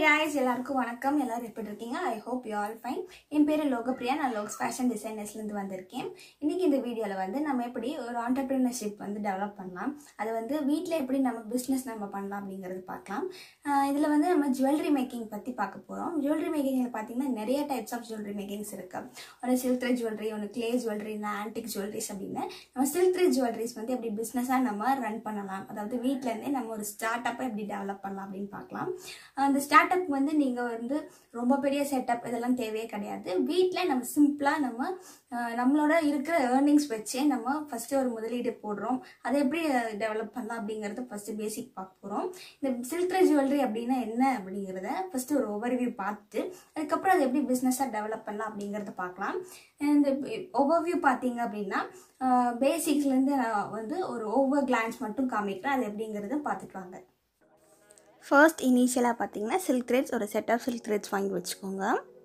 guys எல்லாருக்கும் வணக்கம் எல்லாரும் எப்படி இருக்கீங்க I hope you all fine என் பேர் லோகப்ரியா நான் லோக்ஸ் ஃபேஷன் டிசைனர்ஸ்லேருந்து வந்திருக்கேன் இன்னைக்கு இந்த வீடியோவில் வந்து நம்ம எப்படி ஒரு ஆண்டர்பிரினர்ஷிப் வந்து டெவலப் பண்ணலாம் அது வந்து வீட்டில் எப்படி நம்ம பிஸ்னஸ் நம்ம பண்ணலாம் அப்படிங்கிறது பார்க்கலாம் இதில் வந்து நம்ம ஜுவல்லரி மேக்கிங் பற்றி பார்க்க போகிறோம் ஜுவல்லரி மேக்கிங்கில் பார்த்தீங்கன்னா நிறைய டைப்ஸ் ஆஃப் ஜுவல்லரி மேக்கிங்ஸ் இருக்கு ஒரு சில்க் ஜுவல்லரி ஒன்று கிளே ஜுவல்லரி இல்லை ஆன்டிக் ஜுவல்லரிஸ் அப்படின்னு நம்ம சில்க் ஜுவல்லரிஸ் வந்து எப்படி பிஸ்னஸாக நம்ம ரன் பண்ணலாம் அதாவது வீட்டிலேருந்தே நம்ம ஒரு ஸ்டார்ட் அப்பை எப்படி டெவலப் பண்ணலாம் அப்படின்னு பார்க்கலாம் அந்த ஸ்டார்ட் அப் வந்து நீங்கள் வந்து ரொம்ப பெரிய செட்டப் இதெல்லாம் தேவையே கிடையாது வீட்டில் நம்ம சிம்பிளாக நம்ம அஹ், நம்மளோட இருக்கிற ஏர்னிங்ஸ் வச்சே நம்ம ஃபஸ்ட்டு ஒரு முதலீடு போடுறோம் அதை எப்படி டெவலப் பண்ணலாம் அப்படிங்கிறத ஃபஸ்ட்டு பேசிக் பார்க்க போகிறோம் இந்த சில்க் ஜுவல்லரி அப்படின்னா என்ன அப்படிங்கிறத ஃபஸ்ட்டு ஒரு ஓவர்வியூ பார்த்துட்டு அதுக்கப்புறம் அதை எப்படி பிஸ்னஸாக டெவலப் பண்ணலாம் அப்படிங்கிறத பார்க்கலாம் இந்த ஓவர்வியூ பார்த்தீங்க அப்படின்னா பேசிக்ஸ்லேருந்து நான் வந்து ஒரு ஓவர் கிளான்ஸ் மட்டும் காமிக்கிறேன் அது எப்படிங்கிறத பார்த்துட்டு வாங்க ஃபர்ஸ்ட் இனிஷியலாக பார்த்தீங்கன்னா சில்க் த்ரெட்ஸ் ஒரு செட் ஆஃப் சில்க் த்ரெட்ஸ் வாங்கி வச்சுக்கோங்க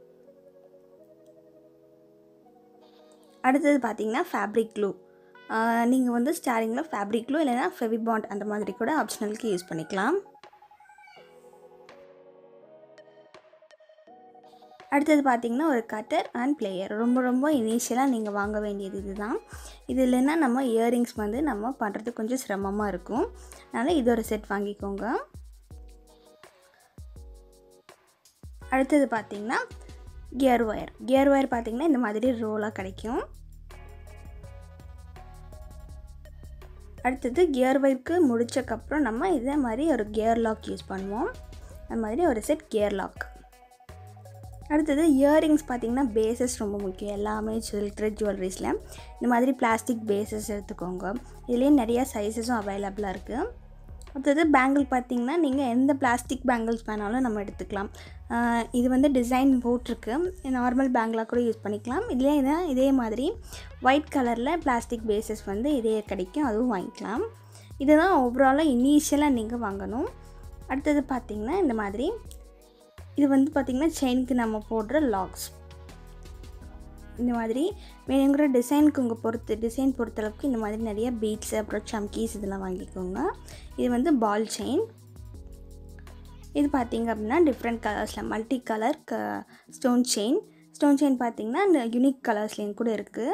அடுத்தது பார்த்தீங்கன்னா ஃபேப்ரிக் க்ளூ நீங்கள் வந்து ஸ்டாரிங்கில் ஃபேப்ரிக் க்ளூ இல்லைன்னா ஃபெவிபாண்ட் அந்த மாதிரி கூட ஆப்ஷனலுக்கு யூஸ் பண்ணிக்கலாம் அடுத்தது பார்த்தீங்கன்னா ஒரு கட்டர் அண்ட் பிளேயர் ரொம்ப ரொம்ப இனிஷியலாக நீங்கள் வாங்க வேண்டியது இதுதான் இது இல்லைன்னா நம்ம இயரிங்ஸ் வந்து நம்ம பண்ணுறது கொஞ்சம் சிரமமாக இருக்கும் அதனால் இது ஒரு செட் வாங்கிக்கோங்க அடுத்தது பார்த்தீங்கன்னா கியர் ஒயர் கியர் ஒயர் பார்த்தீங்கன்னா இந்த மாதிரி ரோலாக கிடைக்கும் அடுத்தது கியர் ஒயருக்கு முடிச்சக்கப்புறம் நம்ம இதே மாதிரி ஒரு கியர் லாக் யூஸ் பண்ணுவோம் அந்த மாதிரி ஒரு செட் கியர் லாக் அடுத்தது இயரிங்ஸ் பார்த்தீங்கன்னா பேசஸ் ரொம்ப முக்கியம் எல்லாமே சில்க் த்ரெட் ஜுவல்லரிஸில் இந்த மாதிரி பிளாஸ்டிக் பேசஸ் எடுத்துக்கோங்க இதுலேயே நிறையா சைஸஸும் அவைலபிளாக இருக்குது அடுத்தது பேங்கிள் பார்த்தீங்கன்னா நீங்கள் எந்த பிளாஸ்டிக் பேங்கிள்ஸ் வேணாலும் நம்ம எடுத்துக்கலாம் ஆஹ் இது வந்து டிசைன் போட்டிருக்கு நார்மல் பேங்கிளாக கூட யூஸ் பண்ணிக்கலாம் இதுலேயே இதான் இதே மாதிரி ஒயிட் கலரில் பிளாஸ்டிக் பேசஸ் வந்து இதே கிடைக்கும் அதுவும் வாங்கிக்கலாம் இதுதான் ஓவராலாக இனிஷியலாக நீங்கள் வாங்கணும் அடுத்தது பார்த்திங்கன்னா இந்த மாதிரி இது வந்து பார்த்திங்கன்னா செயினுக்கு நம்ம போடுற லாக்ஸ் இந்த மாதிரி வேணுங்கிற டிசைனுக்கு உங்கள் பொறுத்து டிசைன் பொறுத்தளவுக்கு இந்த மாதிரி நிறைய பீட்ஸ் அப்புறம் சம்கீஸ் இதெல்லாம் வாங்கிக்கோங்க இது வந்து பால் செயின் இது பார்த்தீங்க அப்படின்னா டிஃப்ரெண்ட் கலர்ஸில் மல்டி கலர் க ஸ்டோன் செயின் ஸ்டோன் செயின் பார்த்தீங்கன்னா இந்த யூனிக் கலர்ஸ்லேயும் கூட இருக்குது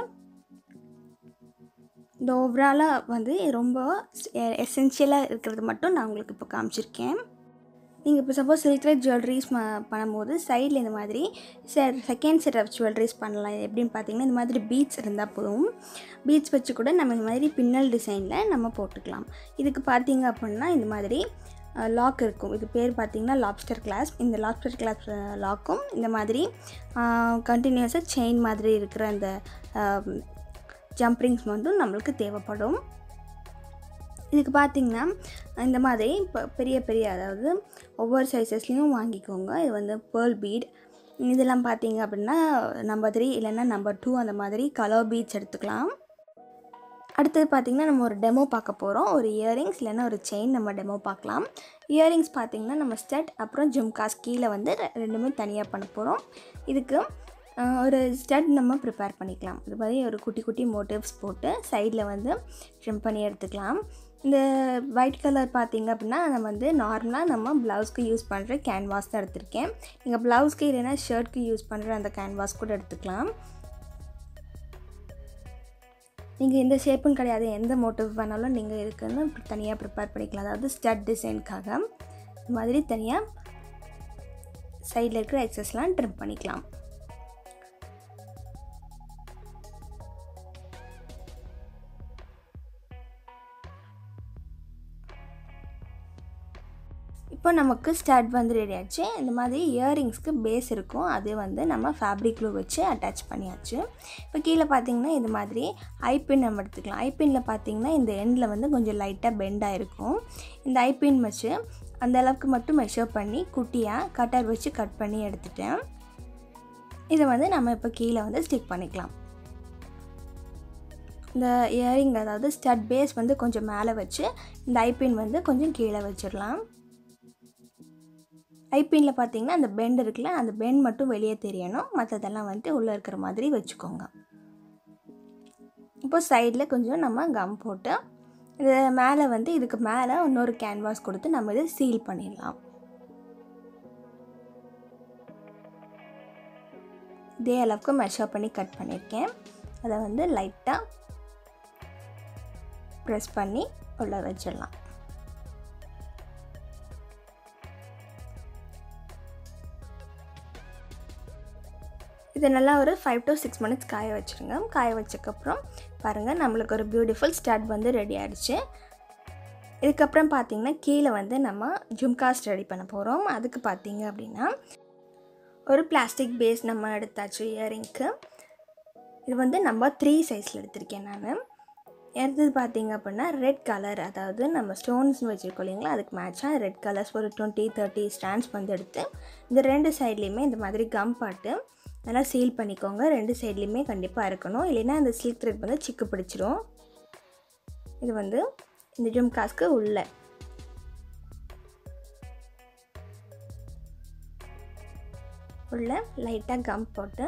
இந்த ஓவராலாக வந்து ரொம்ப எசென்ஷியலாக இருக்கிறது மட்டும் நான் உங்களுக்கு இப்போ காமிச்சிருக்கேன் நீங்கள் இப்போ சப்போஸ் சில்க் த்ரெட் ஜுவல்லரிஸ் பண்ணும்போது சைடில் இந்த மாதிரி செகண்ட் செட் ஆஃப் ஜுவல்லரிஸ் பண்ணலாம் எப்படின்னு பார்த்தீங்கன்னா இந்த மாதிரி பீட்ஸ் இருந்தால் போதும் பீட்ஸ் வச்சு கூட நம்ம இந்த மாதிரி பின்னல் டிசைனில் நம்ம போட்டுக்கலாம் இதுக்கு பார்த்தீங்க அப்படின்னா இந்த மாதிரி லாக் இருக்கும் இது பேர் பார்த்தீங்கன்னா லாப்ஸ்டர் கிளாஸ் இந்த லாப்ஸ்டர் கிளாஸ் லாக்கும் இந்த மாதிரி கண்டினியூஸாக செயின் மாதிரி இருக்கிற அந்த ஜம்ப்ரிங்ஸ் மட்டும் நம்மளுக்கு தேவைப்படும் இதுக்கு பார்த்தீங்கன்னா இந்த மாதிரி இப்போ பெரிய பெரிய அதாவது ஒவ்வொரு சைஸஸ்லேயும் வாங்கிக்கோங்க இது வந்து பேர்ல் பீட் இதெல்லாம் பார்த்தீங்க அப்படின்னா நம்பர் த்ரீ இல்லைன்னா நம்பர் டூ அந்த மாதிரி கலர் பீட்ஸ் எடுத்துக்கலாம் அடுத்தது பார்த்திங்கன்னா நம்ம ஒரு டெமோ பார்க்க போகிறோம் ஒரு இயரிங்ஸ் இல்லைன்னா ஒரு செயின் நம்ம டெமோ பார்க்கலாம் இயரிங்ஸ் பார்த்திங்கன்னா நம்ம ஸ்டட் அப்புறம் ஜும்காஸ் கீழே வந்து ரெ- ரெண்டுமே தனியாக பண்ண போகிறோம் இதுக்கு ஆஹ், ஒரு ஸ்டட் நம்ம ப்ரிப்பேர் பண்ணிக்கலாம் இது மாதிரி ஒரு குட்டி குட்டி மோட்டிவ்ஸ் போட்டு சைடில் வந்து ட்ரிம் பண்ணி எடுத்துக்கலாம் இந்த ஒயிட் கலர் பார்த்தீங்க அப்படின்னா நம்ம வந்து நார்மலாக நம்ம ப்ளவுஸ்க்கு யூஸ் பண்ணுற கேன்வாஸ் தான் எடுத்திருக்கேன் நீங்கள் ப்ளவுஸ்க்கு இல்லைன்னா ஷர்ட்க்கு யூஸ் பண்ணுற அந்த கேன்வாஸ் கூட எடுத்துக்கலாம் நீங்கள் எந்த ஷேப்பும் கிடையாது எந்த மோட்டிவ் வேணாலும் நீங்கள் இருக்குன்னு தனியாக ப்ரிப்பேர் பண்ணிக்கலாம் அதாவது ஸ்டட் டிசைனுக்காக இந்த மாதிரி தனியாக சைடில் இருக்கிற எக்ஸஸ்லாம் ட்ரிம் பண்ணிக்கலாம் இப்போ நமக்கு ஸ்டட் வந்து ரெடி ஆச்சு இந்த மாதிரி இயரிங்ஸ்க்கு பேஸ் இருக்கும் அது வந்து நம்ம ஃபேப்ரிக் க்ளூ வச்சு அட்டாச் பண்ணியாச்சு இப்போ கீழே பார்த்தீங்கன்னா இது மாதிரி ஐபின் நம்ம எடுத்துக்கலாம் ஐபின்னில் பார்த்தீங்கன்னா இந்த எண்டில் வந்து கொஞ்சம் லைட்டாக பெண்ட் ஆகிருக்கும் இந்த ஐபின் வச்சு அந்த அளவுக்கு மட்டும் மெஷர் பண்ணி குட்டியாக கட்டர் வச்சு கட் பண்ணி எடுத்துட்டேன் இதை வந்து நம்ம இப்போ கீழே வந்து ஸ்டிக் பண்ணிக்கலாம் இந்த இயரிங் அதாவது ஸ்டட் பேஸ் வந்து கொஞ்சம் மேலே வச்சு இந்த ஐபின் வந்து கொஞ்சம் கீழே வச்சிடலாம் ஐபின்னில் பார்த்தீங்கன்னா அந்த பெண்ட் இருக்குல்ல அந்த பெண்ட் மட்டும் வெளியே தெரியணும் மற்றதெல்லாம் வந்துட்டு உள்ளே இருக்கிற மாதிரி வச்சுக்கோங்க இப்போ சைடில் கொஞ்சம் நம்ம கம் போட்டு இது மேலே வந்து இதுக்கு மேலே இன்னொரு கேன்வாஸ் கொடுத்து நம்ம இதை சீல் பண்ணிடலாம் இதே அளவுக்கு மெஷர் பண்ணி கட் பண்ணியிருக்கேன் அதை வந்து லைட்டாக ப்ரெஸ் பண்ணி உள்ளே வச்சிடலாம் இது நல்லா ஒரு ஃபைவ் டு சிக்ஸ் மினிட்ஸ் காய வச்சுருங்க காய வச்சக்கப்புறம் பாருங்கள் நம்மளுக்கு ஒரு பியூட்டிஃபுல் ஸ்டட் வந்து ரெடி ஆகிடுச்சு இதுக்கப்புறம் பார்த்திங்கன்னா கீழே வந்து நம்ம ஜும்காஸ் ரெடி பண்ண போகிறோம் அதுக்கு பார்த்தீங்க அப்படின்னா ஒரு பிளாஸ்டிக் பேஸ் நம்ம எடுத்தாச்சு இயரிங்க்கு இது வந்து நம்ம த்ரீ சைஸில் எடுத்திருக்கேன் நான் எடுத்தது பார்த்தீங்க அப்படின்னா ரெட் கலர் அதாவது நம்ம ஸ்டோன்ஸ் வச்சுருக்கோம் இல்லைங்களா அதுக்கு மேட்சாக ரெட் கலர்ஸ் ஒரு டுவெண்ட்டி தேர்ட்டி ஸ்டாண்ட்ஸ் வந்து எடுத்து இந்த ரெண்டு சைட்லேயுமே இந்த மாதிரி கம் பாட்டு நல்லா சீல் பண்ணிக்கோங்க ரெண்டு சைட்லேயுமே கண்டிப்பாக இருக்கணும் இல்லைன்னா இந்த சில்க் த்ரெட் வந்து சிக்கு பிடிச்சிரும் இது வந்து இந்த ஜும்காஸ்க்கு உள்ள உள்ள லைட்டாக கம் போட்டு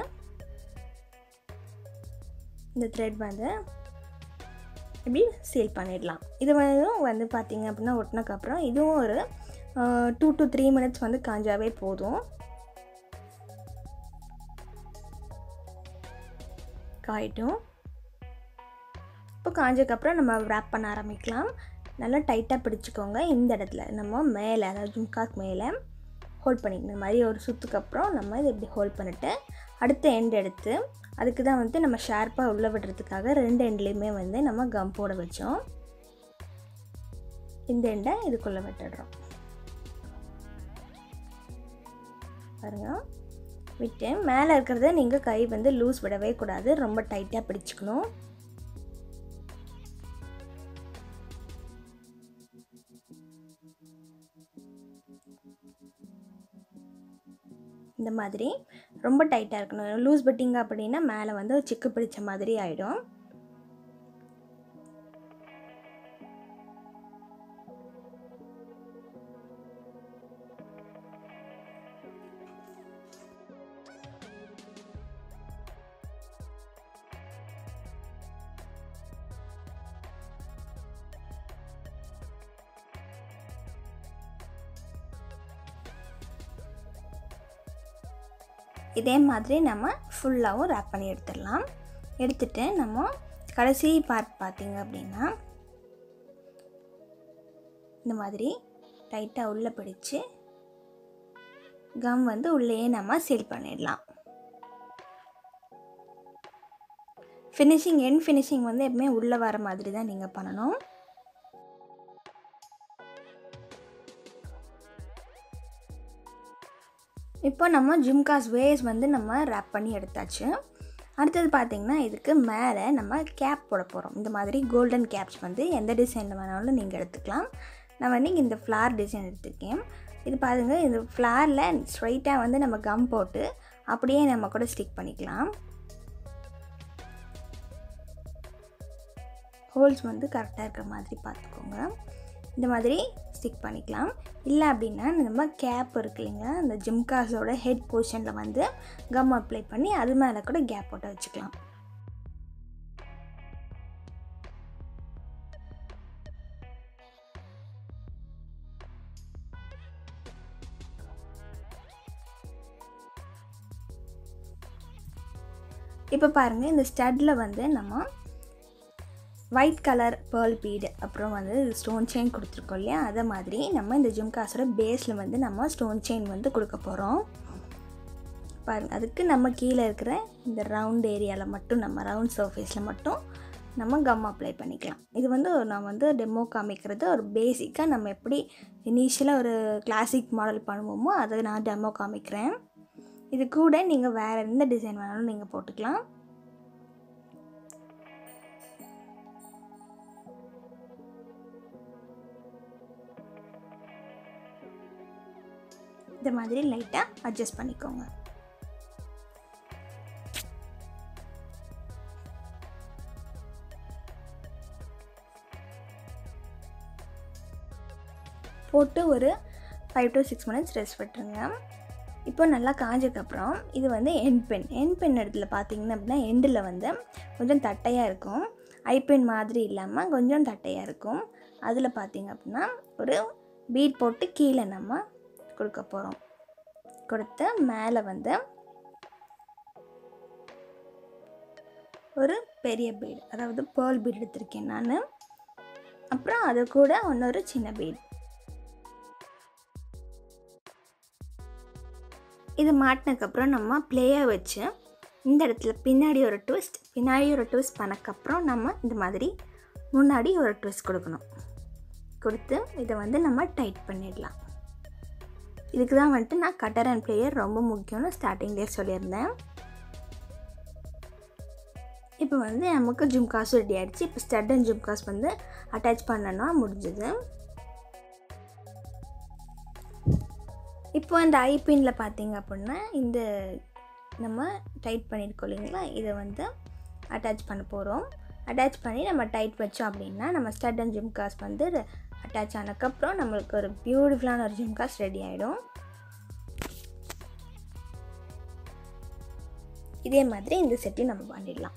இந்த த்ரெட் வந்து இப்படி சீல் பண்ணிடலாம் இது வந்து வந்து பார்த்திங்க அப்படின்னா ஒட்டினக்கப்புறம் இதுவும் ஒரு டூ டு த்ரீ மினிட்ஸ் வந்து காஞ்சாவே போதும் காயிட்டும் இப்போ காஞ்சதுக்கப்புறம் நம்ம ரேப் பண்ண ஆரம்பிக்கலாம் நல்லா டைட்டாக பிடிச்சிக்கோங்க இந்த இடத்துல நம்ம மேலே அதாவது ஜும்காக்கு மேலே ஹோல்ட் பண்ணிக்கணும் இந்த மாதிரி ஒரு சுற்றுக்கப்புறம் நம்ம இதை இப்படி ஹோல்ட் பண்ணிவிட்டு அடுத்த எண்ட் எடுத்து அதுக்கு தான் வந்து நம்ம ஷார்ப்பாக உள்ளே விடுறதுக்காக ரெண்டு எண்ட்லேயுமே வந்து நம்ம கம் போட வச்சோம் இந்த எண்டை இதுக்குள்ளே விட்டுடுறோம் பாருங்க விட்டு மேலே இருக்கிறத நீங்கள் கை வந்து லூஸ் விடவே கூடாது ரொம்ப டைட்டாக பிடிச்சிக்கணும் இந்த மாதிரி ரொம்ப டைட்டாக இருக்கணும் லூஸ் விட்டிங்க அப்படின்னா மேலே வந்து சிக்கு பிடிச்ச மாதிரி ஆகிடும் இதே மாதிரி நம்ம ஃபுல்லாகவும் ரேப் பண்ணி எடுத்துடலாம் எடுத்துட்டு நம்ம கடைசி பார்ட் பார்த்திங்க அப்படின்னா இந்த மாதிரி டைட்டாக உள்ளே பிடிச்சு கம் வந்து உள்ளேயே நம்ம சீல் பண்ணிடலாம் ஃபினிஷிங் என் ஃபினிஷிங் வந்து எப்பவுமே உள்ளே வர மாதிரி தான் நீங்கள் பண்ணணும் இப்போ நம்ம ஜிம்காஸ் வேஸ் வந்து நம்ம ரேப் பண்ணி எடுத்தாச்சு அடுத்தது பார்த்திங்கன்னா இதுக்கு மேலே நம்ம கேப் போட போகிறோம் இந்த மாதிரி கோல்டன் கேப்ஸ் வந்து எந்த டிசைனில் வேணாலும் நீங்கள் எடுத்துக்கலாம் நான் வந்து இந்த ஃப்ளார் டிசைன் எடுத்துருக்கேன் இது பாருங்கள் இந்த ஃப்ளாரில் ஸ்ட்ரைட்டாக வந்து நம்ம கம் போட்டு அப்படியே நம்ம கூட ஸ்டிக் பண்ணிக்கலாம் ஹோல்ஸ் வந்து கரெக்டாக இருக்கிற மாதிரி பார்த்துக்கோங்க இந்த மாதிரி ஸ்டிக் பண்ணிக்கலாம் இல்லை அப்படின்னா நம்ம கேப் இருக்கு இல்லைங்களா அந்த ஜிம்காஸோட ஹெட் போர்ஷனில் வந்து கம் அப்ளை பண்ணி அது மேலே கூட கேப் போட்டு வச்சுக்கலாம் இப்போ பாருங்கள் இந்த ஸ்டட்டில் வந்து நம்ம ஒயிட் கலர் பேர்ல் பீடு அப்புறம் வந்து ஸ்டோன் செயின் கொடுத்துருக்கோம் இல்லையா அதை மாதிரி நம்ம இந்த ஜும்காஸோட பேஸில் வந்து நம்ம ஸ்டோன் செயின் வந்து கொடுக்க போகிறோம் பாருங்கள் அதுக்கு நம்ம கீழே இருக்கிற இந்த ரவுண்ட் ஏரியாவில் மட்டும் நம்ம ரவுண்ட் சர்ஃபேஸில் மட்டும் நம்ம கம் அப்ளை பண்ணிக்கலாம் இது வந்து நான் வந்து டெமோ காமிக்கிறது ஒரு பேசிக்காக நம்ம எப்படி இனிஷியலாக ஒரு கிளாசிக் மாடல் பண்ணுவோமோ அதை நான் டெமோ காமிக்கிறேன் இது கூட நீங்கள் வேறு எந்த டிசைன் வேணாலும் நீங்கள் போட்டுக்கலாம் இந்த மாதிரி லைட்டாக அட்ஜஸ்ட் பண்ணிக்கோங்க போட்டு ஒரு five to six minutes rest விட்டுருங்க இப்போ நல்லா காஞ்சதுக்கப்புறம் இது வந்து என் பென் என் பென் இடத்துல பார்த்தீங்கன்னா அப்படின்னா எண்டில் வந்து கொஞ்சம் தட்டையாக இருக்கும் ஐபென் மாதிரி இல்லாமல் கொஞ்சம் தட்டையாக இருக்கும் அதில் பார்த்தீங்க அப்படின்னா ஒரு பீட் போட்டு கீழே நம்ம கொடுக்க போகிறோம் கொடுத்து மேலே வந்து ஒரு பெரிய பீடு அதாவது பேர்ல் பீட் எடுத்திருக்கேன் நான் அப்புறம் அது கூட இன்னொரு சின்ன பீட் இது மாட்டினதுக்கப்புறம் நம்ம ப்ளேயை வச்சு இந்த இடத்துல பின்னாடி ஒரு ட்விஸ்ட் பின்னாடி ஒரு ட்விஸ்ட் பண்ணக்கப்புறம் நம்ம இந்த மாதிரி முன்னாடி ஒரு ட்விஸ்ட் கொடுக்கணும் கொடுத்து இதை வந்து நம்ம டைட் பண்ணிடலாம் இதுக்கு தான் வந்துட்டு நான் கட்டர் அண்ட் ப்ளேயர் ரொம்ப முக்கியம்னு ஸ்டார்டிங்லேயே சொல்லியிருந்தேன் இப்போ வந்து நமக்கு ஜும்காஸ் ரெடி ஆகிடுச்சு இப்போ ஸ்டட் அண்ட் ஜும்காஸ் வந்து அட்டாச் பண்ணனா முடிஞ்சது இப்போ இந்த ஐபின்னில் பார்த்தீங்க அப்படின்னா இந்த நம்ம டைட் பண்ணியிருக்கோம் இல்லைங்களா இதை வந்து அட்டாச் பண்ண போகிறோம் அட்டாச் பண்ணி நம்ம டைட் வச்சோம் அப்படின்னா நம்ம ஸ்டட் அண்ட் ஜிம்காஸ் வந்து அட்டாச் ஆனதுக்கப்புறம் நம்மளுக்கு ஒரு பியூட்டிஃபுல்லான ஒரு ஜிம்காஸ் ரெடி ஆகிடும் இதே மாதிரி இந்த செட்டையும் நம்ம பண்ணிடலாம்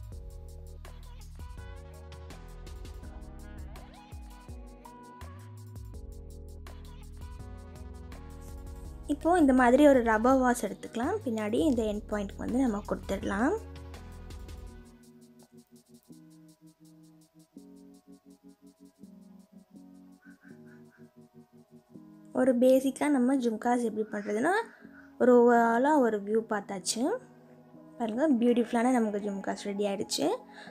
இப்போது இந்த மாதிரி ஒரு ரப்பர் வாஷ் எடுத்துக்கலாம் பின்னாடி இந்த எண்ட் பாயிண்ட்க்கு வந்து நம்ம கொடுத்துடலாம் ஒரு பேசிக்காக நம்ம ஜும்காஸ் எப்படி பண்ணுறதுன்னா ஒரு ஓவராலாக ஒரு வியூ பார்த்தாச்சு பாருங்கள் பியூட்டிஃபுல்லான நமக்கு ஜும்காஸ் ரெடி ஆகிடுச்சு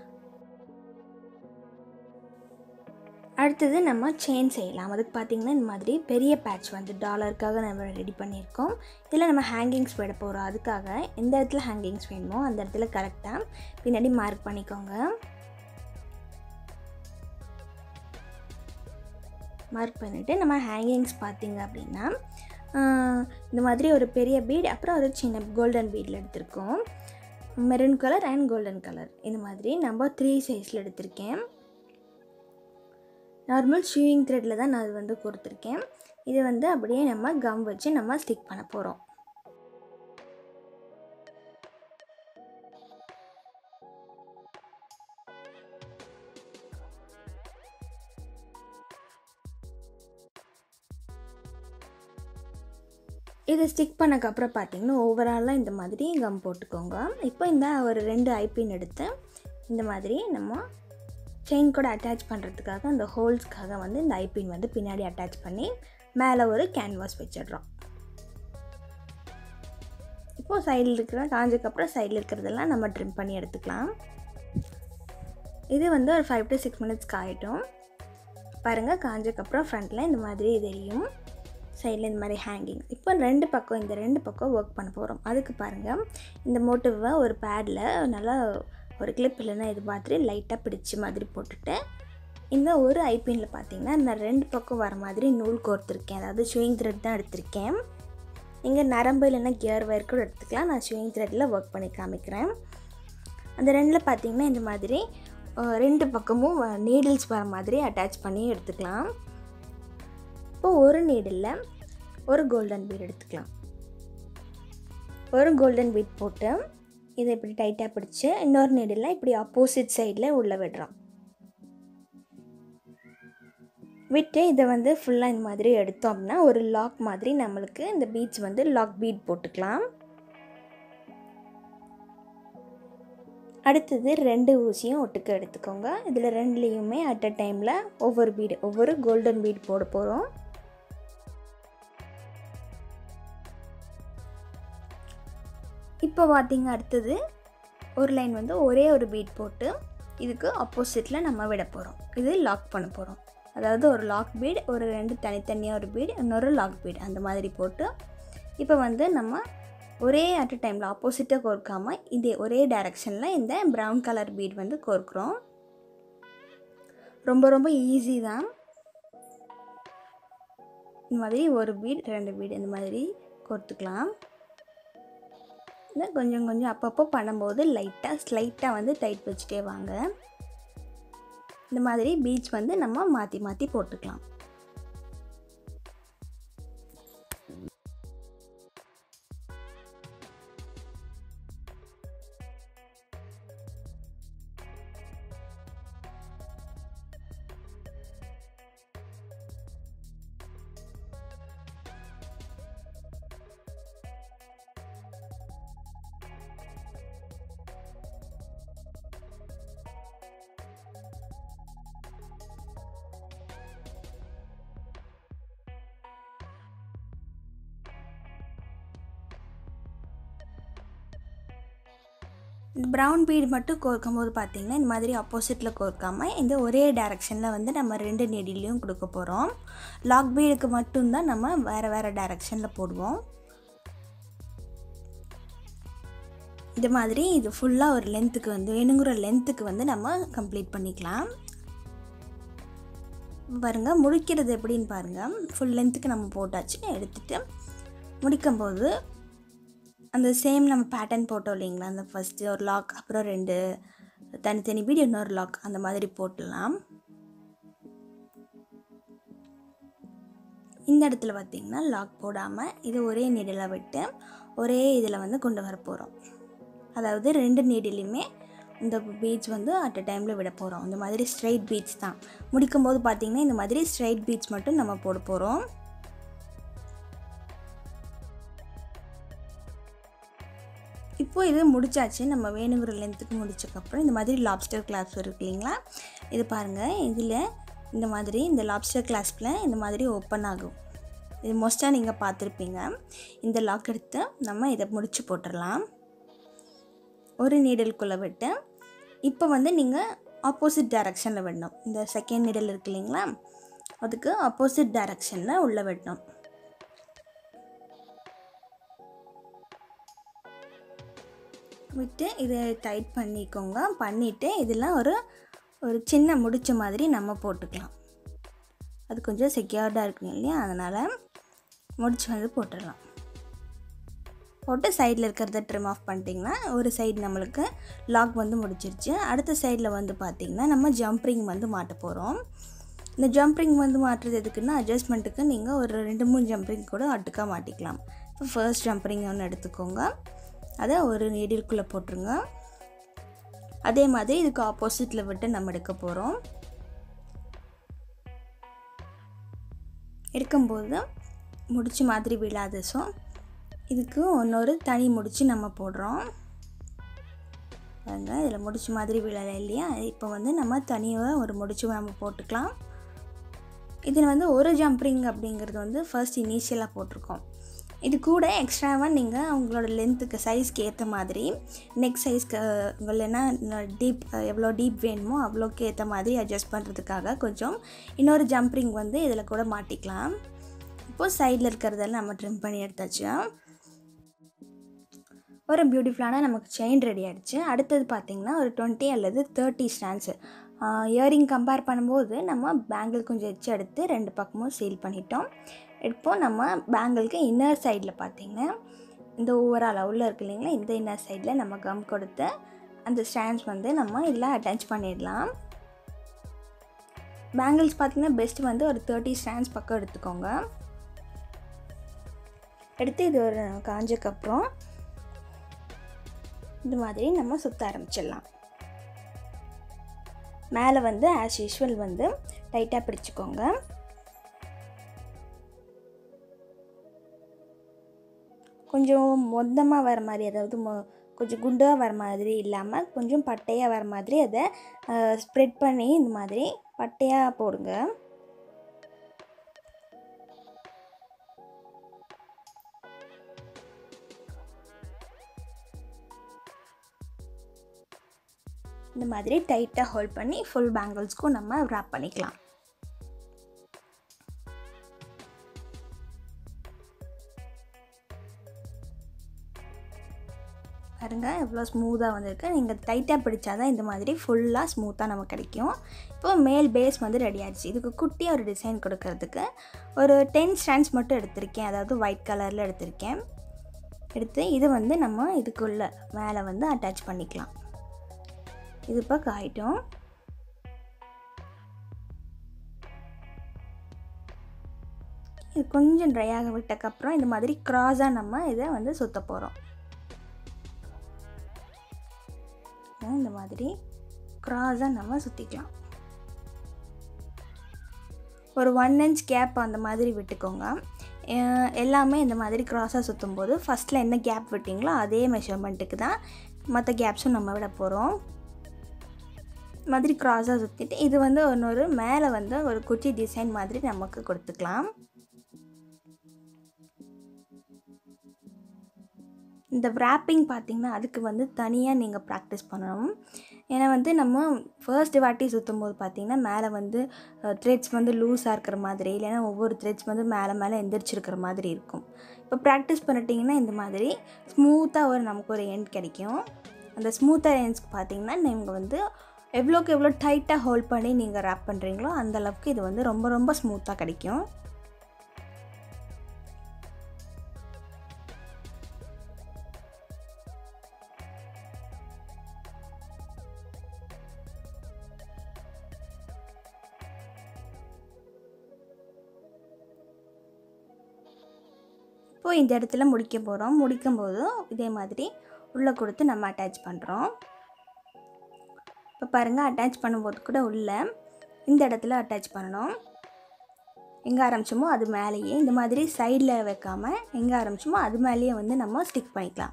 அடுத்தது நம்ம செயின் செய்யலாம் அதுக்கு பார்த்திங்கன்னா இந்த மாதிரி பெரிய பேட்ச் வந்து டாலருக்காக நம்ம ரெடி பண்ணியிருக்கோம் இதில் நம்ம ஹேங்கிங்ஸ் விட போகிறோம் அதுக்காக எந்த இடத்துல ஹேங்கிங்ஸ் வேணுமோ அந்த இடத்துல கரெக்டாக பின்னாடி மார்க் பண்ணிக்கோங்க மார்க் பண்ணிவிட்டு நம்ம ஹேங்கிங்ஸ் பார்த்திங்க அப்படின்னா இந்த மாதிரி ஒரு பெரிய பீட் அப்புறம் ஒரு சின்ன கோல்டன் பீடில் எடுத்திருக்கோம் maroon colour and golden colour இந்த மாதிரி நம்ம த்ரீ சைஸில் எடுத்திருக்கேன் நார்மல் ஷூயிங் த்ரெட்டில் தான் நான் அது வந்து கொடுத்துருக்கேன் இது வந்து அப்படியே நம்ம கம் வச்சு நம்ம ஸ்டிக் பண்ண போகிறோம் இது ஸ்டிக் பண்ணக்கப்புறம் பார்த்தீங்கன்னா ஓவராலாக இந்த மாதிரி கம் போட்டுக்கோங்க இப்போ இந்த ஒரு ரெண்டு ஐபின் எடுத்து இந்த மாதிரி நம்ம செயின் கூட அட்டாச் பண்ணுறதுக்காக அந்த ஹோல்ஸ்க்காக வந்து இந்த ஐபின் வந்து பின்னாடி அட்டாச் பண்ணி மேலே ஒரு கேன்வாஸ் வச்சிடுறோம் இப்போது சைடில் இருக்கிற காஞ்சதுக்கப்புறம் சைடில் இருக்கிறதெல்லாம் நம்ம ட்ரிம் பண்ணி எடுத்துக்கலாம் இது வந்து ஒரு ஃபைவ் டு சிக்ஸ் மினிட்ஸ்க்கு ஆகிட்டோம் பாருங்கள் காஞ்சதுக்கப்புறம் ஃப்ரண்ட்டில் இந்த மாதிரி தெரியும் சைடில் இந்த மாதிரி ஹேங்கிங் இப்போ ரெண்டு பக்கம் இந்த ரெண்டு பக்கம் ஒர்க் பண்ண போகிறோம் அதுக்கு பாருங்கள் இந்த மோட்டிவை ஒரு பேடில் நல்லா ஒரு கிளிப் இல்லைன்னா இது மாதிரி லைட்டாக பிடிச்ச மாதிரி போட்டுட்டு இந்த ஒரு ஐபினில் பார்த்தீங்கன்னா நான் ரெண்டு பக்கம் வர மாதிரி நூல் கோர்த்துருக்கேன் அதாவது ஷூயிங் த்ரெட் தான் எடுத்திருக்கேன் நீங்கள் நரம்பு இல்லைன்னா கியர் ஒயர் கூட எடுத்துக்கலாம் நான் ஷூயிங் த்ரெட்டில் ஒர்க் பண்ணி காமிக்கிறேன் அந்த ரெண்டில் பார்த்தீங்கன்னா இந்த மாதிரி ரெண்டு பக்கமும் நீடில்ஸ் வர மாதிரி அட்டாச் பண்ணி எடுத்துக்கலாம் இப்போ ஒரு நீடில் ஒரு கோல்டன் பீட் எடுத்துக்கலாம் ஒரு கோல்டன் பீட் போட்டு இதை இப்படி டைட்டாக பிடிச்சி இன்னொரு நீடில் இப்படி ஆப்போசிட் சைடில் உள்ளே விடுறோம் விட்டு இதை வந்து ஃபுல்லாக இந்த மாதிரி எடுத்தோம் அப்படின்னா ஒரு லாக் மாதிரி நம்மளுக்கு இந்த பீட்ஸ் வந்து லாக் பீட் போட்டுக்கலாம் அடுத்தது ரெண்டு ஊசியும் ஒட்டுக்க எடுத்துக்கோங்க இதில் ரெண்டுலேயுமே அட் அ டைமில் ஒவ்வொரு பீடு ஒவ்வொரு கோல்டன் பீட் போட போகிறோம் இப்போ பார்த்தீங்க அடுத்தது ஒரு லைன் வந்து ஒரே ஒரு பீட் போட்டு இதுக்கு ஆப்போசிட்டில் நம்ம விட போகிறோம் இது லாக் பண்ண போகிறோம் அதாவது ஒரு லாக் பீட் ஒரு ரெண்டு தனித்தனியாக ஒரு பீட் இன்னொரு லாக் பீட் அந்த மாதிரி போட்டு இப்போ வந்து நம்ம ஒரே அட் அ டைமில் ஆப்போசிட்டாக கோர்க்காமல் இதே ஒரே டைரெக்ஷனில் இந்த ப்ரௌன் கலர் பீட் வந்து கோர்க்குறோம் ரொம்ப ரொம்ப ஈஸி தான் இந்த மாதிரி ஒரு பீட் ரெண்டு பீட் இந்த மாதிரி கோர்த்துக்கலாம் இந்த கொஞ்சம் கொஞ்சம் அப்பப்போ பண்ணும்போது லைட்டாக ஸ்லைட்டாக வந்து டைட் வச்சுட்டே வாங்க இந்த மாதிரி பீச் வந்து நம்ம மாற்றி மாற்றி போட்டுக்கலாம் இந்த ப்ரௌன் பீடு மட்டும் கோர்க்கும் போது பார்த்திங்கன்னா இந்த மாதிரி ஆப்போசிட்டில் கோர்க்காமல் இந்த ஒரே டைரெக்ஷனில் வந்து நம்ம ரெண்டு நெடிலையும் கொடுக்க போகிறோம் லாக் பீடுக்கு மட்டும்தான் நம்ம வேறு வேறு டைரெக்ஷனில் போடுவோம் இது மாதிரி இது ஃபுல்லாக ஒரு லென்த்துக்கு வந்து வேணுங்கிற லென்த்துக்கு வந்து நம்ம கம்ப்ளீட் பண்ணிக்கலாம் பாருங்கள் முடிக்கிறது எப்படின்னு பாருங்கள் ஃபுல் லென்த்துக்கு நம்ம போட்டாச்சு எடுத்துகிட்டு முடிக்கும்போது அந்த சேம் நம்ம பேட்டர்ன் போட்டோம் இல்லைங்களா அந்த ஃபஸ்ட்டு ஒரு லாக் அப்புறம் ரெண்டு தனித்தனி பீடு இன்னொரு லாக் அந்த மாதிரி போட்டுடலாம் இந்த இடத்துல பார்த்திங்கன்னா லாக் போடாமல் இது ஒரே நீடில் விட்டு ஒரே இதில் வந்து கொண்டு வர போகிறோம் அதாவது ரெண்டு நீடிலையுமே இந்த பீட்ஸ் வந்து அட் அ டைமில் விட போகிறோம் இந்த மாதிரி ஸ்ட்ரைட் பீட்ஸ் தான் முடிக்கும்போது பார்த்திங்கன்னா இந்த மாதிரி ஸ்ட்ரைட் பீட்ஸ் மட்டும் நம்ம போட போகிறோம் இப்போ இது முடிச்சாச்சு நம்ம வேணுங்கிற லென்த்துக்கு முடிச்சக்கப்புறம் இந்த மாதிரி லாப்ஸ்டர் கிளாஸ் இருக்கு இல்லைங்களா இது பாருங்கள் இதில் இந்த மாதிரி இந்த லாப்ஸ்டர் கிளாஸில் இந்த மாதிரி ஓப்பன் ஆகும் இது மோஸ்ட்டாக நீங்கள் பார்த்துருப்பீங்க இந்த லாக் எடுத்து நம்ம இதை முடிச்சு போட்டுடலாம் ஒரு நீடலுக்குள்ளே விட்டு இப்போ வந்து நீங்கள் ஆப்போசிட் டைரக்ஷனில் விடணும் இந்த செகண்ட் நீடல் இருக்கு இல்லைங்களா அதுக்கு ஆப்போசிட் டைரக்ஷனில் உள்ளே விடணும் விட்டு இதை டைட் பண்ணிக்கோங்க பண்ணிவிட்டு இதில் ஒரு ஒரு சின்ன முடிச்ச மாதிரி நம்ம போட்டுக்கலாம் அது கொஞ்சம் செக்யூர்டாக இருக்குங்க இல்லையா அதனால் முடிச்சு வந்து போட்டுடலாம் போட்டு சைடில் இருக்கிறத ட்ரிம் ஆஃப் பண்ணிட்டிங்கன்னா ஒரு சைடு நம்மளுக்கு லாக் வந்து முடிச்சிருச்சு அடுத்த சைடில் வந்து பார்த்திங்கன்னா நம்ம ஜம்ப்ரிங் வந்து மாட்ட போகிறோம் இந்த ஜம்ப்ரிங் வந்து மாட்டுறது எதுக்குன்னா அட்ஜஸ்ட்மெண்ட்டுக்கு நீங்கள் ஒரு ரெண்டு மூணு ஜம்ப்ரிங் கூட அட்டுக்காக மாட்டிக்கலாம் இப்போ ஃபர்ஸ்ட் ஜம்ப்ரிங் ஒன்று எடுத்துக்கோங்க அதை ஒரு நெடிலுக்குள்ளே போட்டுருங்க அதே மாதிரி இதுக்கு ஆப்போசிட்டில் விட்டு நம்ம எடுக்க போகிறோம் எடுக்கும்போது முடிச்சு மாதிரி விழாது ஸோ இதுக்கு இன்னொரு தனி முடிச்சு நம்ம போடுறோம் பாருங்க இதில் முடிச்சு மாதிரி விழலை இல்லையா இப்போ வந்து நம்ம தனியாக ஒரு முடிச்சு நம்ம போட்டுக்கலாம் இதில் வந்து ஒரு ஜம்ப்ரிங் அப்படிங்கிறது வந்து ஃபர்ஸ்ட் இனிஷியலாக போட்டிருக்கோம் இது கூட எக்ஸ்ட்ராவாக நீங்கள் உங்களோட லென்த்துக்கு சைஸ்க்கு ஏற்ற மாதிரி நெக் சைஸ்க்கு இல்லைன்னா டீப் எவ்வளோ டீப் வேணுமோ அவ்வளோக்கு ஏற்ற மாதிரி அட்ஜஸ்ட் பண்ணுறதுக்காக கொஞ்சம் இன்னொரு ஜம்ப்ரிங் வந்து இதில் கூட மாட்டிக்கலாம் இப்போது சைடில் இருக்கிறதெல்லாம் நம்ம ட்ரிம் பண்ணி எடுத்தாச்சு ஒரு பியூட்டிஃபுல்லான நமக்கு செயின் ரெடி ஆகிடுச்சு அடுத்தது பார்த்திங்கன்னா ஒரு டுவெண்ட்டி அல்லது தேர்ட்டி ஸ்டாண்ட்ஸு இயரிங் கம்பேர் பண்ணும்போது நம்ம பேங்கிள் கொஞ்சம் எச்சு எடுத்து ரெண்டு பக்கமும் சீல் பண்ணிட்டோம் இப்போ நம்ம பேங்கிளுக்கு இன்னர் சைடில் பார்த்திங்கன்னா இந்த ஓவரால் உள்ள இருக்கு இல்லைங்களா இந்த இன்னர் சைடில் நம்ம கம் கொடுத்து அந்த ஸ்டாண்ட்ஸ் வந்து நம்ம இதில் அட்டாச் பண்ணிடலாம் பேங்கிள்ஸ் பார்த்திங்கன்னா பெஸ்ட் வந்து ஒரு தேர்ட்டி ஸ்டாண்ட்ஸ் பக்கம் எடுத்துக்கோங்க எடுத்து இது ஒரு காஞ்சக்கப்புறம் இந்த மாதிரி நம்ம சுற்ற ஆரம்பிச்சிடலாம் மேலே வந்து ஆஸ் யூஷுவல் வந்து டைட்டாக பிடிச்சிக்கோங்க கொஞ்சம் மொத்தமாக வர மாதிரி அதாவது மொ கொஞ்சம் குண்டாக வர மாதிரி இல்லாமல் கொஞ்சம் பட்டையாக வர மாதிரி அதை ஸ்ப்ரெட் பண்ணி இந்த மாதிரி பட்டையாக போடுங்க இந்த மாதிரி டைட்டாக ஹோல்ட் பண்ணி ஃபுல் பேங்கிள்ஸ்க்கும் நம்ம wrap பண்ணிக்கலாம் பாருங்க எவ்வளோ ஸ்மூத்தாக வந்திருக்கு நீங்கள் டைட்டாக பிடிச்சா தான் இந்த மாதிரி ஃபுல்லாக ஸ்மூத்தாக நமக்கு கிடைக்கும் இப்போ மேல் பேஸ் வந்து ரெடி ஆயிடுச்சு இதுக்கு குட்டியாக ஒரு டிசைன் கொடுக்கறதுக்கு ஒரு டென் ஸ்டாண்ட்ஸ் மட்டும் எடுத்திருக்கேன் அதாவது ஒயிட் கலரில் எடுத்திருக்கேன் எடுத்து இது வந்து நம்ம இதுக்குள்ளே மேலே வந்து அட்டாச் பண்ணிக்கலாம் இது இப்போ காயிட்டும் இது கொஞ்சம் ட்ரை ஆக விட்டக்கப்புறம் இந்த மாதிரி க்ராஸாக நம்ம இதை வந்து சுற்ற போகிறோம் இந்த மாதிரி க்ராஸாக நம்ம சுற்றிக்கலாம் ஒரு ஒன் இன்ச் கேப் அந்த மாதிரி விட்டுக்கோங்க அஹ் எல்லாமே இந்த மாதிரி க்ராஸாக சுற்றும் போது ஃபஸ்ட்டில் என்ன கேப் விட்டிங்களோ அதே மெஷர்மெண்ட்டுக்கு தான் மற்ற கேப்ஸும் நம்ம விட போகிறோம் மாதிரி க்ராஸாக சுற்றிட்டு இது வந்து இன்னொரு மேலே வந்து ஒரு குச்சி டிசைன் மாதிரி நமக்கு கொடுத்துக்கலாம் இந்த wrapping பார்த்திங்கன்னா அதுக்கு வந்து தனியாக நீங்கள் ப்ராக்டிஸ் பண்ணணும் ஏன்னா வந்து நம்ம ஃபர்ஸ்ட் வாட்டி சுற்றும் போது பார்த்திங்கன்னா மேலே வந்து த்ரெட்ஸ் வந்து லூஸாக இருக்கிற மாதிரி இல்லைன்னா ஒவ்வொரு த்ரெட்ஸ் வந்து மேலே மேலே எந்திரிச்சிருக்கிற மாதிரி இருக்கும் இப்போ ப்ராக்டிஸ் பண்ணிட்டீங்கன்னா இந்த மாதிரி ஸ்மூத்தாக ஒரு நமக்கு ஒரு எண்ட் கிடைக்கும் அந்த ஸ்மூத்தாக எண்ட்ஸ்க்கு பார்த்தீங்கன்னா நீங்கள் வந்து எவ்வளோக்கு எவ்வளோ டைட்டாக ஹோல்ட் பண்ணி நீங்கள் ரேப் பண்ணுறீங்களோ அந்த அளவுக்கு இது வந்து ரொம்ப ரொம்ப ஸ்மூத்தாக கிடைக்கும் இப்போது இந்த இடத்துல முடிக்க போகிறோம் முடிக்கும்போதும் இதே மாதிரி உள்ளே கொடுத்து நம்ம அட்டாச் பண்ணுறோம் இப்போ பாருங்கள் அட்டாச் பண்ணும்போது கூட உள்ள இந்த இடத்துல அட்டாச் பண்ணணும் எங்கே ஆரம்பிச்சோமோ அது மேலேயே இந்த மாதிரி சைடில் வைக்காமல் எங்கே ஆரம்பிச்சோமோ அது மேலேயே வந்து நம்ம ஸ்டிக் பண்ணிக்கலாம்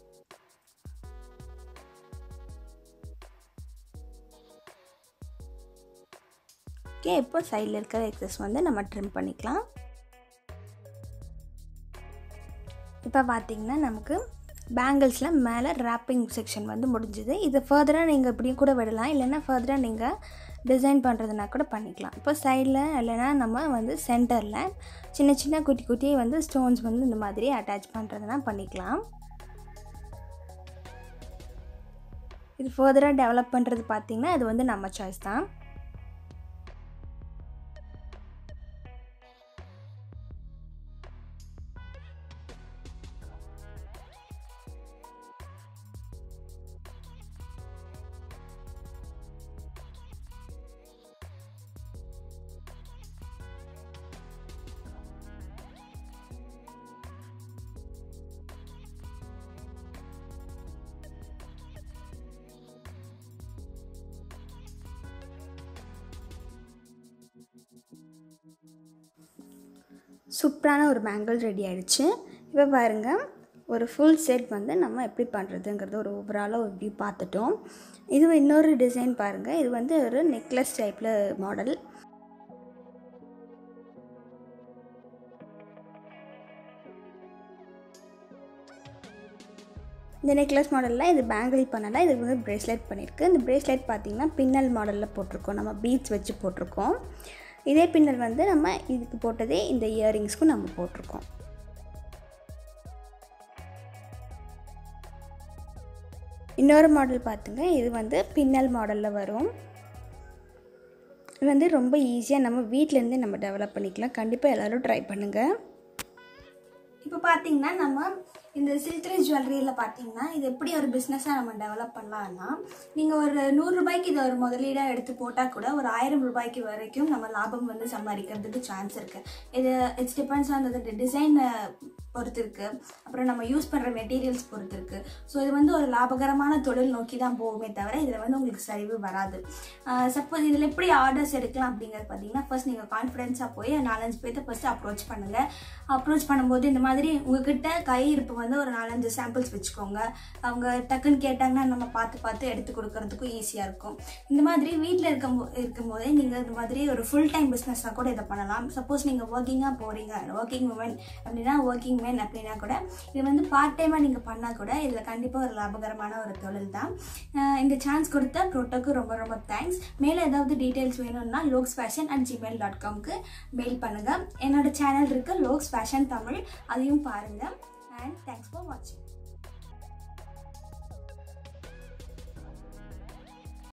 ஓகே இப்போ சைடில் இருக்கிற எக்ஸஸ் வந்து நம்ம ட்ரிம் பண்ணிக்கலாம் இப்போ பார்த்தீங்கன்னா நமக்கு பேங்கிள்ஸில் மேலே ரேப்பிங் செக்ஷன் வந்து முடிஞ்சுது இது ஃபர்தராக நீங்கள் இப்படியும் கூட விடலாம் இல்லைன்னா ஃபர்தராக நீங்கள் டிசைன் பண்ணுறதுனா கூட பண்ணிக்கலாம் இப்போ சைடில் இல்லைன்னா நம்ம வந்து சென்டரில் சின்ன சின்ன குட்டி குட்டி வந்து ஸ்டோன்ஸ் வந்து இந்த மாதிரி அட்டாச் பண்ணுறதுனா பண்ணிக்கலாம் இது ஃபர்தராக டெவலப் பண்ணுறது பார்த்திங்கன்னா இது வந்து நம்ம சாய்ஸ் தான் சூப்பரான ஒரு பேங்கிள் ரெடி ஆயிடுச்சு இப்போ பாருங்கள் ஒரு ஃபுல் செட் வந்து நம்ம எப்படி பண்ணுறதுங்கிறது ஒரு ஓவராலாக ஒரு வியூ பார்த்துட்டோம் இது இன்னொரு டிசைன் பாருங்கள் இது வந்து ஒரு நெக்லஸ் டைப்பில் மாடல் இந்த நெக்லஸ் மாடலில் இது பேங்கிள் பண்ணலை இது வந்து ப்ரேஸ்லெட் பண்ணியிருக்கு இந்த ப்ரேஸ்லெட் பார்த்திங்கன்னா பின்னல் மாடலில் போட்டிருக்கோம் நம்ம பீட்ஸ் வச்சு போட்டிருக்கோம் இதே பின்னல் வந்து நம்ம இதுக்கு போட்டதே இந்த இயரிங்ஸ்க்கும் நம்ம போட்டிருக்கோம் இன்னொரு மாடல் பார்த்துங்க இது வந்து பின்னல் மாடலில் வரும் இது வந்து ரொம்ப ஈஸியாக நம்ம வீட்டிலேருந்தே நம்ம டெவலப் பண்ணிக்கலாம் கண்டிப்பாக எல்லோரும் ட்ரை பண்ணுங்கள் இப்போ பார்த்தீங்கன்னா நம்ம இந்த சில்க்ரி ஜுவல்லரியில் பார்த்தீங்கன்னா இது எப்படி ஒரு பிஸ்னஸாக நம்ம டெவலப் பண்ணலாம்னா நீங்கள் ஒரு நூறுரூபாய்க்கு இதை ஒரு முதலீடாக எடுத்து போட்டால் கூட ஒரு ஆயிரம் ரூபாய்க்கு வரைக்கும் நம்ம லாபம் வந்து சம்பாதிக்கிறதுக்கு சான்ஸ் இருக்குது இது இட்ஸ் டிபெண்ட்ஸ் ஆன் த டிசைனை பொறுத்து இருக்கு அப்புறம் நம்ம யூஸ் பண்ணுற மெட்டீரியல்ஸ் பொறுத்து இருக்கு ஸோ இது வந்து ஒரு லாபகரமான தொழில் நோக்கி தான் போகுமே தவிர இதில் வந்து உங்களுக்கு சரிவு வராது சப்போஸ் இதில் எப்படி ஆர்டர்ஸ் எடுக்கலாம் அப்படிங்கிறது பார்த்தீங்கன்னா ஃபர்ஸ்ட் நீங்கள் கான்ஃபிடென்ஸாக போய் நாலஞ்சு பேர்த்த ஃபர்ஸ்ட் அப்ரோச் பண்ணுங்கள் அப்ரோச் பண்ணும்போது இந்த மாதிரி உங்ககிட்ட கை இருப்பு வந்து ஒரு நாலஞ்சு சாம்பிள்ஸ் வச்சுக்கோங்க அவங்க டக்குன்னு கேட்டாங்கன்னா நம்ம பார்த்து பார்த்து எடுத்து கொடுக்கறதுக்கும் ஈஸியாக இருக்கும் இந்த மாதிரி வீட்டில் இருக்கும் இருக்கும்போதே நீங்கள் இந்த மாதிரி ஒரு ஃபுல் டைம் பிஸ்னஸாக கூட இதை பண்ணலாம் சப்போஸ் நீங்கள் ஒர்க்கிங்காக போகிறீங்க ஒர்க்கிங் உமன் அப்படின்னா ஒர்க்கிங் மேன் அப்படின்னா கூட இது வந்து பார்ட் டைமாக நீங்கள் பண்ணால் கூட இதில் கண்டிப்பாக ஒரு லாபகரமான ஒரு தொழில் தான் அஹ் இந்த சான்ஸ் கொடுத்த ப்ரோட்டோக்கு ரொம்ப ரொம்ப தேங்க்ஸ் மேலே ஏதாவது டீட்டெயில்ஸ் வேணும்னா லோக்ஸ் ஃபேஷன் அட் ஜிமெயில் டாட் காம்க்கு மெயில் பண்ணுங்கள் என்னோட சேனல் இருக்குது லோக்ஸ் ஃபேஷன் தமிழ் அதையும் பாருங்கள் அண்ட் தேங்க்ஸ் ஃபார் வாட்சிங்